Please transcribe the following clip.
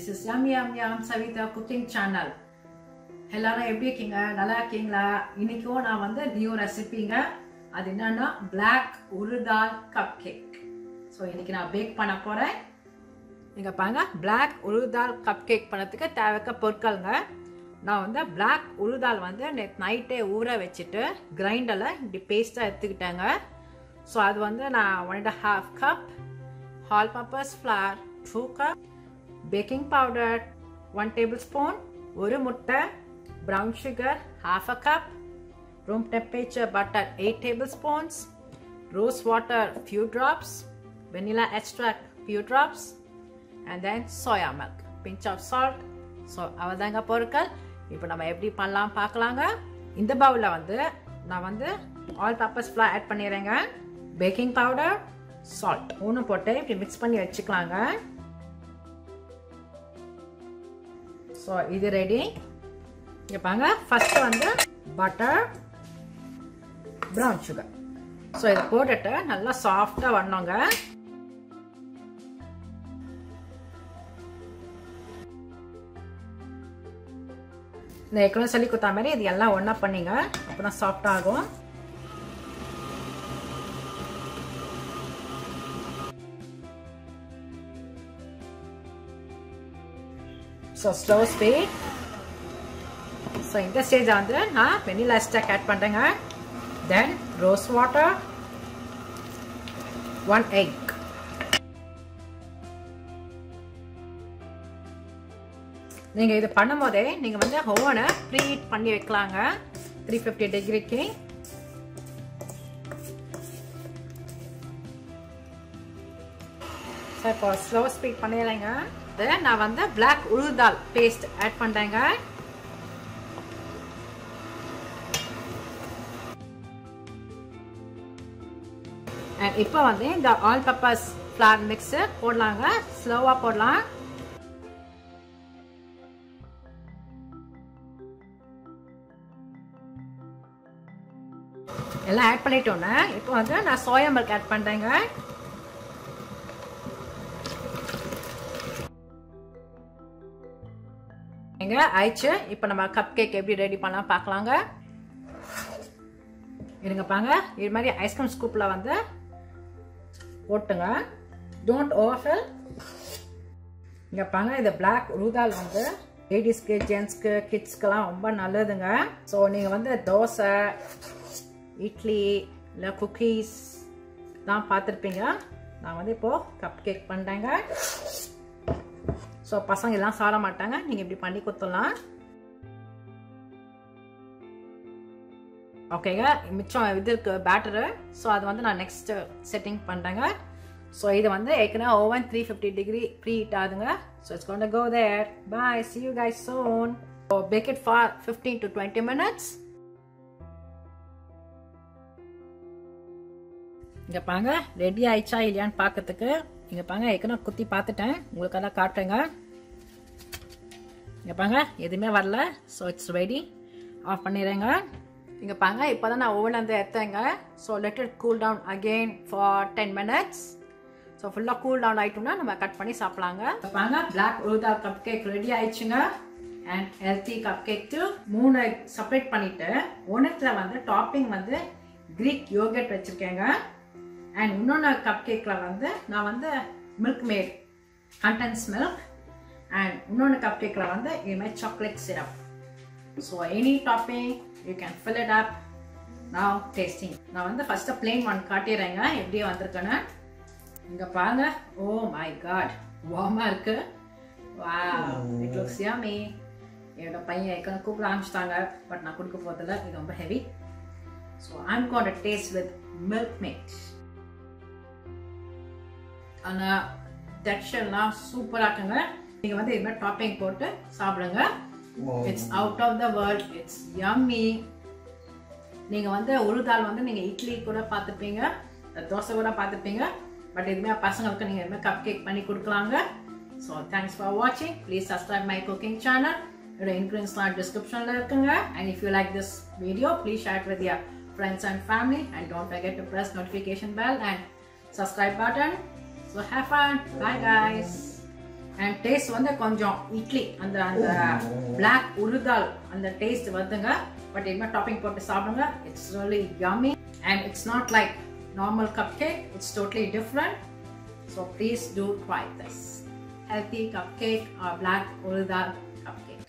This is yum yum yum Savitha cooking channel எல்லாரும் எப்படி இருக்கீங்க நல்லா இருக்கீங்களா இன்னைக்கும் நான் வந்து நியூ ரெசிபிங்க அது என்னன்னா black urad dal cup cake so இன்னைக்கு நான் பேக் பண்ண போகிறேன் நீங்கள் பாருங்க பிளாக் உருதால் கப் கேக் பண்ணதுக்கு தேவைக்க பொருட்கள்ங்க நான் வந்து பிளாக் உருதால் வந்து நேற்று நைட்டே ஊற வச்சுட்டு கிரைண்டரில் இப்படி பேஸ்ட்டாக எடுத்துக்கிட்டேங்க ஸோ அது வந்து நான் one and half cup all purpose flour two cup baking powder one tablespoon ஒரு முட்டை brown sugar half a cup room temperature butter 8 tablespoons rose water few drops vanilla extract few drops and then soya milk pinch of salt so அவதாங்க பொருட்கள் இப்போ நம்ம எப்படி பண்ணலாம் பார்க்கலாங்க இந்த பவுலில் வந்து நான் வந்து ஆல் பர்பஸ் ஃப்ளா ஆட் பண்ணிடுறேங்க பேக்கிங் பவுடர் சால்ட் மூணு போட்டு இப்படி மிக்ஸ் பண்ணி வச்சுக்கலாங்க ஸோ இது ரெடி இங்கே பாருங்க ஃபர்ஸ்ட் வந்து பட்டர் ப்ரௌன் சுகர் ஸோ இதை போட்டுட்டு நல்லா சாஃப்டாக வரணுங்க இந்த ஏற்கனவே சொல்லி கொடுத்தா மாதிரி இது எல்லாம் ஒன்றா பண்ணிங்க அப்போ தான் சாஃப்ட் ஆகும் ஸோ ஸ்லோ ஸ்பீட் ஸோ இந்த ஸ்டேஜை வந்து நான் வெனிலா எஸ்டாக் ஆட் பண்ணுறேங்க then rose water one egg நீங்கள் இது பண்ணும்போதே நீங்கள் வந்து ஓவனை ப்ரீ ஹீட் பண்ணி வைக்கலாங்க த்ரீ ஃபிஃப்டி டிகிரிக்கு ஸோ இப்போ ஸ்லோ ஸ்பீட் பண்ணிடுறேங்க நான் வந்து பிளாக் உளுதால் பேஸ்ட் ஆட் பண்ணுறேங்க அண்ட் இப்போ வந்து இந்த ஆல் பர்பஸ் ஃப்ளார் மிக்ஸு போடலாங்க ஸ்லோவாக போடலாம் எல்லாம் ஆட் பண்ணிட்டோன்னே இப்போ வந்து நான் சோயா மில்க் ஆட் பண்ணுறேங்க எங்க ஆயிடுச்சு இப்போ நம்ம கப் கேக் எப்படி ரெடி பண்ணலாம் பார்க்கலாங்க இருங்க பாங்க இது மாதிரி ஐஸ்கிரீம் ஸ்கூப்பில் வந்து போட்டுங்க டோன்ட் ஓவர்ஃபில் இங்கே பாங்க இது பிளாக் ரூதால் வந்து லேடிஸ்க்கு ஜென்ஸ்க்கு கிட்ஸ்க்கெல்லாம் ரொம்ப நல்லதுங்க ஸோ நீங்கள் வந்து தோசை இட்லி இல்லை குக்கீஸ் தான் பார்த்துருப்பீங்க நான் வந்து இப்போது கப் கேக் பண்ணுறேங்க ஸோ பசங்க எல்லாம் சாட மாட்டாங்க நீங்கள் இப்படி பண்ணி கொடுத்துடலாம் ஓகேங்க மிச்சம் இது இருக்கு பேட்டரு ஸோ அது வந்து நான் நெக்ஸ்ட் செட்டிங் பண்ணுறேங்க ஸோ இது வந்து ஏற்கனவே oven three fifty degree preheat ஆகுதுங்க so it's gonna go there bye see you guys soon so bake it for fifteen to twenty minutes இங்கே பாங்க ரெடி ஆயிடுச்சா இல்லையான்னு பார்க்கறதுக்கு இங்கே பாங்க ஏற்கனவே குத்தி பார்த்துட்டேன் உங்களுக்கெல்லாம் காட்டுறேங்க இங்கே பாங்க எதுவுமே வரல ஸோ இட்ஸ் ரெடி ஆஃப் பண்ணிடுறேங்க இங்கே பாங்க இப்போ தான் நான் ஓவன் வந்து எடுத்தேங்க so let it cool down again for ten minutes so ஃபுல்லாக கூல் டவுன் ஆகிட்டோம்னா நம்ம கட் பண்ணி சாப்பிட்லாங்க பாங்க black urad cup cake ready ஆயிடுச்சுங்க அண்ட் ஹெல்த்தி கப் கேக்கு மூணு செப்பரேட் பண்ணிவிட்டு ஒன்றுத்தில் வந்து டாப்பிங் வந்து க்ரீக் யோகட் வச்சுருக்கேங்க அண்ட் இன்னொன்று கப் கேக்கில் வந்து நான் வந்து Milkmaid condensed milk and இன்னொன்று கப் கேக்கில் வந்து இதுமாதிரி chocolate syrup so any topping you can fill it up நான் டேஸ்டிங் நான் வந்து ஃபஸ்ட்டு பிளெயின் ஒன் காட்டிடுறேங்க எப்படி வந்திருக்குன்னு இங்கே பாருங்க ஓ மை காட் வார்மாக இருக்கு வா இட் லுக்ஸ் யாமி என்னோட பையன் ஏற்கனவே கூப்பிட ஆரம்பிச்சிட்டாங்க பட் நான் கொடுக்க போகிறதில்ல இது ரொம்ப heavy so I'm got taste with Milkmaid ஆனால் டெக்ஸ்டர்லாம் சூப்பராக இருக்குங்க நீங்கள் வந்து இது மாதிரி டாப்பிங் போட்டு சாப்பிடுங்க it's out of the world it's yummy நீங்கள் வந்து உருதால் வந்து நீங்கள் இட்லி கூட பார்த்துப்பீங்க தோசை கூட பார்த்துப்பீங்க பட் இதுமாதிரி பசங்களுக்கு நீங்கள் இதுமாதிரி கப் கேக் பண்ணி கொடுக்கலாங்க ஸோ தேங்க்ஸ் ஃபார் வாட்சிங் please subscribe my cooking channel என்னோட இன்க்ரீடியன்ஸ்லாம் டிஸ்கிரிப்ஷனில் இருக்குங்க and if you like this video please share with your friends and family and don't forget to press notification bell and subscribe button so have fun bye guys and taste வந்து கொஞ்சம் இட்லி அந்த அந்த black உருதால் அந்த taste வருதுங்க but என்ன topping போட்டு சாப்பிடுங்க it's really yummy and it's not like normal cup cake it's totally different so please do try this healthy cupcake or black urudal cupcake.